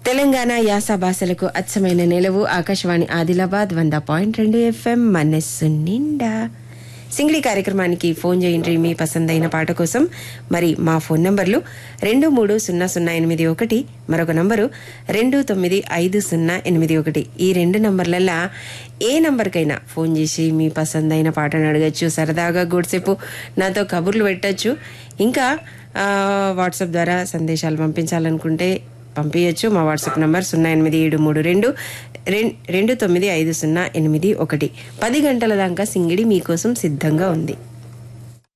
తెలంగాణ యాస భాషలకు అచ్చమైన నిలవు ఆకాశవాణి ఆదిలాబాద్ వంద పాయింట్ రెండు ఎఫ్ఎం మనస్సు నిండా సింగిడి కార్యక్రమానికి ఫోన్ చేయండి మీ పసందైన పాట కోసం మరి మా ఫోన్ నంబర్లు రెండు మూడు సున్నా సున్నా ఎనిమిది ఒకటి మరొక నంబరు రెండు తొమ్మిది ఐదు సున్నా ఎనిమిది ఒకటి ఈ రెండు నంబర్లల్లా ఏ నంబర్కైనా ఫోన్ చేసి మీ పసందైన పాటను అడగచ్చు సరదాగా గూడ్సేపు నాతో కబుర్లు పెట్టచ్చు ఇంకా ఆ, వాట్సాప్ ద్వారా సందేశాలు పంపించాలనుకుంటే పంపించచ్చు మా వాట్సాప్ నంబర్ సున్నా ఎనిమిది ఏడు మూడు రెండు రెం- రెండు తొమ్మిది ఐదు సున్నా ఎనిమిది ఒకటి పది గంటల దాకా సింగిడి మీకోసం సిద్ధంగా ఉంది